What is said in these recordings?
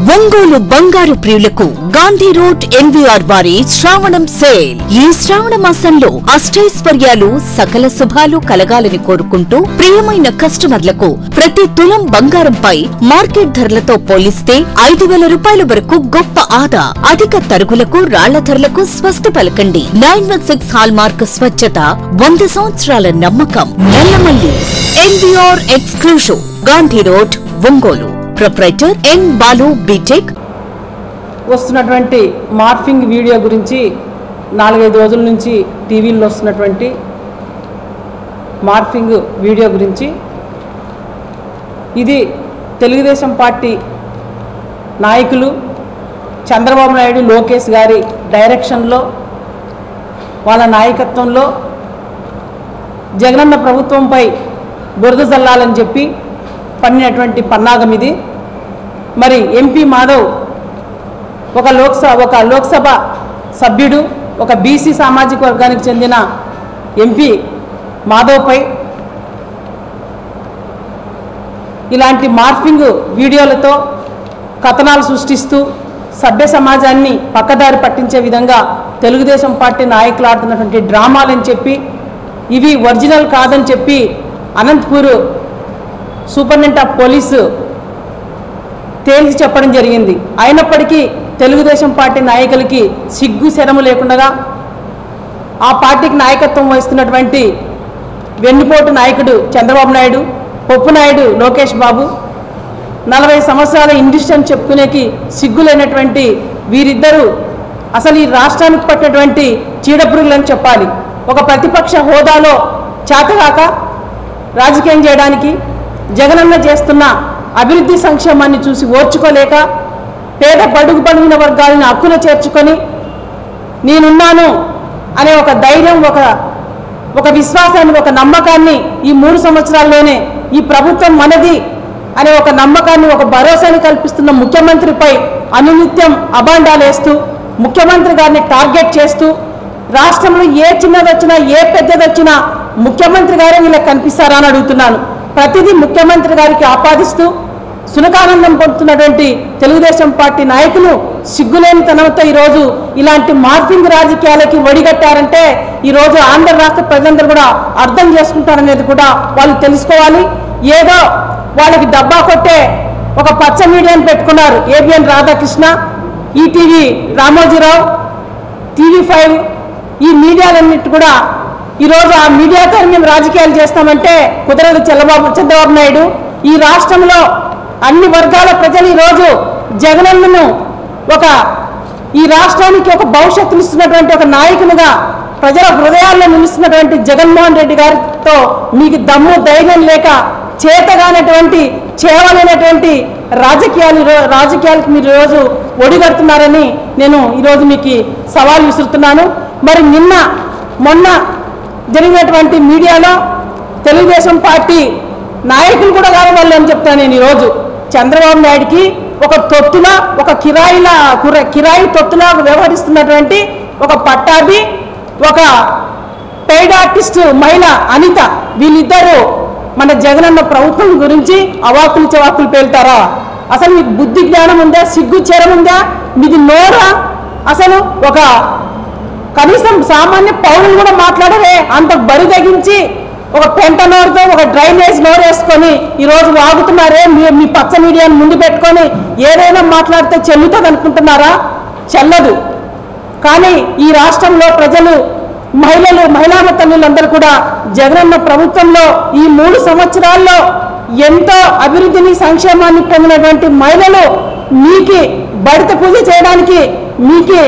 ఒంగోలు బంగారు ప్రియులకు Gandhi road NVR వారి శ్రావణం సేల్ ఈ శ్రావణ మాసంలో అష్టైశ్వర్యాలు సకల శుభాలు కలగాలని కోరుకుంటూ ప్రియమైన కస్టమర్లకు ప్రతి తులం బంగారంపై మార్కెట్ ధరలతో పోలిస్తే ఐదు వేల రూపాయల వరకు గొప్ప ఆదా అధిక తరుగులకు రాళ్ల ధరలకు స్వస్తి పలకండి nine one six hallmark స్వచ్ఛత వంద సంవత్సరాల నమ్మకం Nallamalli NVR exclusive Gandhi road Ongole proprietor N Balu BTech వస్తున్నటువంటి మార్ఫింగ్ వీడియో గురించి నాలుగైదు రోజుల నుంచి టీవీల్లో వస్తున్నటువంటి మార్ఫింగ్ వీడియో గురించి ఇది తెలుగుదేశం పార్టీ నాయకులు చంద్రబాబు నాయుడు లోకేష్ గారి డైరెక్షన్లో వాళ్ళ నాయకత్వంలో జగనన్న ప్రభుత్వంపై బురద జల్లాలని చెప్పి పన్నినటువంటి పన్నాగం ఇది మరి ఎంపీ మాధవ్ ఒక లోక్సభ ఒక లోక్సభ సభ్యుడు ఒక బీసీ సామాజిక వర్గానికి చెందిన ఎంపీ మాధవ్పై ఇలాంటి మార్ఫింగ్ వీడియోలతో కథనాలు సృష్టిస్తూ సభ్య సమాజాన్ని పక్కదారి పట్టించే విధంగా తెలుగుదేశం పార్టీ నాయకులు ఆడుతున్నటువంటి డ్రామాలని చెప్పి ఇవి ఒరిజినల్ కాదని చెప్పి అనంతపూర్ సూపరింటెండెంట్ ఆఫ్ పోలీసు తేల్చి చెప్పడం జరిగింది అయినప్పటికీ తెలుగుదేశం పార్టీ నాయకులకి సిగ్గు శరము లేకుండా ఆ పార్టీకి నాయకత్వం వహిస్తున్నటువంటి వెన్నుపోటు నాయకుడు చంద్రబాబు నాయుడు పొప్పు నాయుడు లోకేష్ బాబు నలభై సంవత్సరాల ఇండస్ట్రీ అని చెప్పుకునేకి సిగ్గులైనటువంటి వీరిద్దరూ అసలు ఈ రాష్ట్రానికి పట్టినటువంటి చీడపురుగులని చెప్పాలి ఒక ప్రతిపక్ష హోదాలో చేతగాక రాజకీయం చేయడానికి జగనన్న చేస్తున్న అభివృద్ధి సంక్షేమాన్ని చూసి ఓర్చుకోలేక పేద బడుగు బలిగిన వర్గాలను హక్కున చేర్చుకొని నేనున్నాను అనే ఒక ధైర్యం ఒక ఒక విశ్వాసాన్ని ఒక నమ్మకాన్ని ఈ మూడు సంవత్సరాల్లోనే ఈ ప్రభుత్వం మనది అనే ఒక నమ్మకాన్ని ఒక భరోసాని కల్పిస్తున్న ముఖ్యమంత్రిపై అనునిత్యం అబాండాలు వేస్తూ ముఖ్యమంత్రి గారిని టార్గెట్ చేస్తూ రాష్ట్రంలో ఏ చిన్నది వచ్చినా ఏ పెద్దది వచ్చినా ముఖ్యమంత్రి గారే వీళ్ళకి కనిపిస్తారా అని అడుగుతున్నాను ప్రతిదీ ముఖ్యమంత్రి గారికి ఆపాదిస్తూ సునకానందం పొందుతున్నటువంటి తెలుగుదేశం పార్టీ నాయకులు సిగ్గులేని తనంతో ఈరోజు ఇలాంటి మార్పింగ్ రాజకీయాలకి ఒడిగట్టారంటే ఈరోజు ఆంధ్ర రాష్ట్ర ప్రజలందరూ కూడా అర్థం చేసుకుంటారనేది కూడా వాళ్ళు తెలుసుకోవాలి ఏదో వాళ్ళకి డబ్బా కొట్టే ఒక పచ్చ మీడియాని పెట్టుకున్నారు ABN Radhakrishna ETV Ramoji Rao TV five ఈ మీడియాలన్నిటి కూడా ఈరోజు ఆ మీడియాతో మేము రాజకీయాలు చేస్తామంటే కుదరదు చంద్రబాబు చంద్రబాబు నాయుడు ఈ రాష్ట్రంలో అన్ని వర్గాల ప్రజలు ఈరోజు జగనన్నను ఒక ఈ రాష్ట్రానికి ఒక భవిష్యత్తునిస్తున్నటువంటి ఒక నాయకునిగా ప్రజల హృదయాల్లో నిలుస్తున్నటువంటి జగన్మోహన్ రెడ్డి గారితో మీకు దమ్ము ధైర్యం లేక చేతగానటువంటి చేవలేనటువంటి రాజకీయాలు ఈరో- రాజకీయాలకు మీరు ఈరోజు ఒడిగడుతున్నారని నేను ఈరోజు మీకు సవాల్ విసురుతున్నాను మరి నిన్న మొన్న జరిగినటువంటి మీడియాలో తెలుగుదేశం పార్టీ నాయకులు కూడా కాదు వాళ్ళు అని చెప్తాను నేను ఈరోజు చంద్రబాబు నాయుడికి ఒక తొత్తులా ఒక కిరాయిల కుర- కిరాయి తొత్తులా వ్యవహరిస్తున్నటువంటి ఒక పట్టాభి ఒక పెయిడ్ ఆర్టిస్ట్ మహిళ అనిత వీళ్ళిద్దరూ మన జగనన్న ప్రభుత్వం గురించి అవాకులు చవాకులు పేలుతారా అసలు మీకు బుద్ధి జ్ఞానం ఉందా సిగ్గు చెరం ఉందా మీది నోరా అసలు ఒక కనీసం సామాన్య పౌరులు కూడా మాట్లాడరే అంత బరి తగ్గించి ఒక పెంట నోరుతో ఒక డ్రైనేజ్ నోరు వేసుకొని ఈరోజు వాగుతున్నారే మీ మీ పచ్చ మీడియాని ముందు పెట్టుకొని ఏదైనా మాట్లాడితే చెల్లుతుంది అనుకుంటున్నారా చెల్లదు కానీ ఈ రాష్ట్రంలో ప్రజలు మహిళలు మహిళా తల్లులందరూ కూడా జగనన్న ప్రభుత్వంలో ఈ మూడు సంవత్సరాల్లో ఎంతో అభివృద్ధిని సంక్షేమాన్ని పొందినటువంటి మహిళలు మీకి బడిత పూజ చేయడానికి మీకి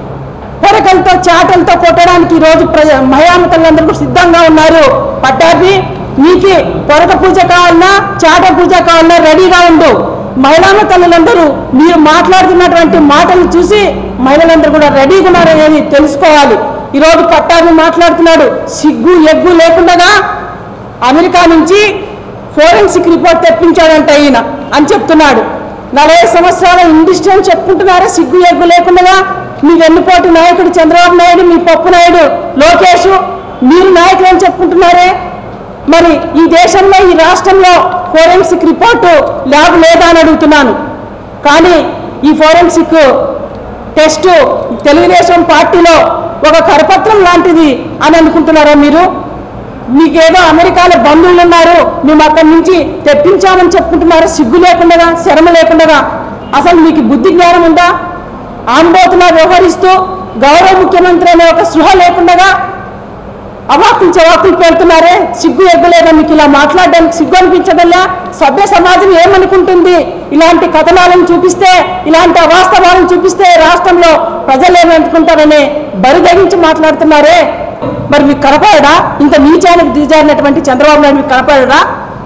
పొరకలతో చాటలతో కొట్టడానికి ఈరోజు ప్రజ మహిళామతలందరూ కూడా సిద్ధంగా ఉన్నారు పట్టాభి నీకి పొరక పూజ కావాలన్నా చాట పూజ కావాలన్నా రెడీగా ఉండు మహిళామ తల్లులందరూ మీరు మాట్లాడుతున్నటువంటి మాటలు చూసి మహిళలందరూ కూడా రెడీగా ఉన్నారనేది తెలుసుకోవాలి ఈరోజు పట్టాభి మాట్లాడుతున్నాడు సిగ్గు ఎగ్గు లేకుండా అమెరికా నుంచి ఫోరెన్సిక్ రిపోర్ట్ తెప్పించాడంట ఈయన అని చెప్తున్నాడు నలభై సంవత్సరాల ఇండస్ట్రీ అని చెప్పుకుంటున్నారా సిగ్గు ఎగ్గు లేకుండా మీ వెన్నుపోటు నాయకుడు చంద్రబాబు నాయుడు మీ పప్పు నాయుడు లోకేష్ మీరు నాయకులు అని చెప్పుకుంటున్నారే మరి ఈ దేశంలో ఈ రాష్ట్రంలో ఫోరెన్సిక్ రిపోర్టు ల్యాబ్ లేదా అని అడుగుతున్నాను కానీ ఈ ఫోరెన్సిక్ టెస్ట్ తెలుగుదేశం పార్టీలో ఒక కరపత్రం లాంటిది అని అనుకుంటున్నారా మీరు మీకేదో అమెరికాలో బంధువులు ఉన్నారు మేము అక్కడి నుంచి తెప్పించామని చెప్పుకుంటున్నారు సిగ్గు లేకుండా శరమ లేకుండా అసలు మీకు బుద్ధి జ్ఞానం ఉందా ఆంబోతులా వ్యవహరిస్తూ గౌరవ ముఖ్యమంత్రి అనే ఒక స్పృహ లేకుండా అవాకులు చవాకులు పెడుతున్నారే సిగ్గు ఎగ్గలేదా మీకు ఇలా మాట్లాడడానికి సిగ్గు అనిపించదల్లా సభ్య సమాజం ఏమనుకుంటుంది ఇలాంటి కథనాలను చూపిస్తే ఇలాంటి అవాస్తవాలను చూపిస్తే రాష్ట్రంలో ప్రజలు ఏమనుకుంటారని బరిదగించి మాట్లాడుతున్నారే మరి మీకు కనపడడా ఇంత నీచానికి దిగజారినటువంటి చంద్రబాబు నాయుడు మీకు కనపడడా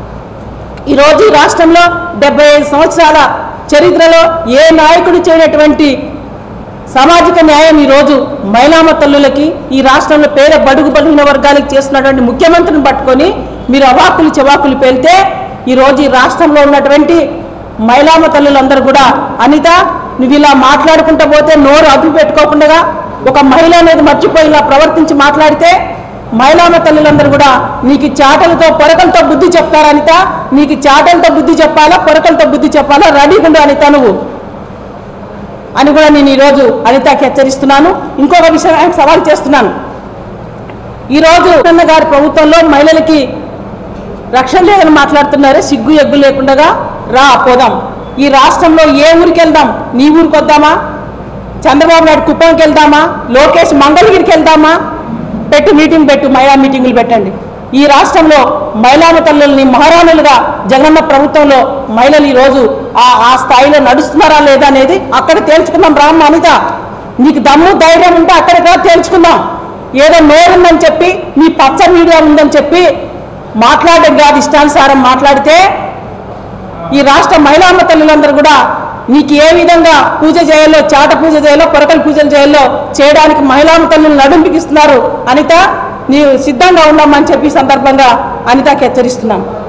ఈరోజు ఈ రాష్ట్రంలో డెబ్బై ఐదు సంవత్సరాల చరిత్రలో ఏ నాయకుడు చేయనటువంటి సామాజిక న్యాయం ఈరోజు మహిళామ తల్లులకి ఈ రాష్ట్రంలో పేద బడుగు బలహీన వర్గాలకు చేస్తున్నటువంటి ముఖ్యమంత్రిని పట్టుకొని మీరు అవాకులు చెవాకులు పేలితే ఈరోజు ఈ రాష్ట్రంలో ఉన్నటువంటి మహిళామ తల్లులందరూ కూడా అనిత నువ్వు ఇలా మాట్లాడుకుంటూ పోతే నోరు అదుపు పెట్టుకోకుండా ఒక మహిళ అనేది మర్చిపోయి ఇలా ప్రవర్తించి మాట్లాడితే మహిళామ తల్లులందరూ కూడా నీకు చాటలతో పొరకలతో బుద్ధి చెప్తారా అనిత నీకు చాటలతో బుద్ధి చెప్పాలా పొరకలతో బుద్ధి చెప్పాలా రెడీగుండు అనిత నువ్వు అని కూడా నేను ఈరోజు అనితకి హెచ్చరిస్తున్నాను ఇంకొక విషయం ఆయనకు సవాల్ చేస్తున్నాను ఈరోజు అన్న గారి ప్రభుత్వంలో మహిళలకి రక్షణ లేదని మాట్లాడుతున్నారు సిగ్గు ఎగ్గు లేకుండా రా పోదాం ఈ రాష్ట్రంలో ఏ ఊరికి వెళ్దాం నీ ఊరికి వద్దామా చంద్రబాబు నాయుడు కుప్పంకి వెళ్దామా లోకేష్ మంగళగిరికి వెళ్దామా పెట్టు మీటింగ్ పెట్టు మహిళా మీటింగులు పెట్టండి ఈ రాష్ట్రంలో మహిళా తల్లుల్ని మహారాణులుగా జగనన్న ప్రభుత్వంలో మహిళలు ఈరోజు ఆ ఆ స్థాయిలో నడుస్తున్నారా లేదా అనేది అక్కడ తేల్చుకుందాం రామ్మ అనిత నీకు దమ్ము ధైర్యం ఉంటే అక్కడికి రా తేల్చుకుందాం ఏదో నోరుందని చెప్పి మీ పచ్చ మీడియా ఉందని చెప్పి మాట్లాడడం కాదు ఇష్టానుసారం మాట్లాడితే ఈ రాష్ట్ర మహిళామ్మ తల్లులందరూ కూడా నీకు ఏ విధంగా పూజ చేయాలో చాట పూజ చేయాలో పొరకల పూజలు చేయాలో చేయడానికి మహిళామ్మ తల్లులు నడుంపికిస్తున్నారు అనిత నీవు సిద్ధంగా ఉన్నామని చెప్పి ఈ సందర్భంగా అనితకి హెచ్చరిస్తున్నాం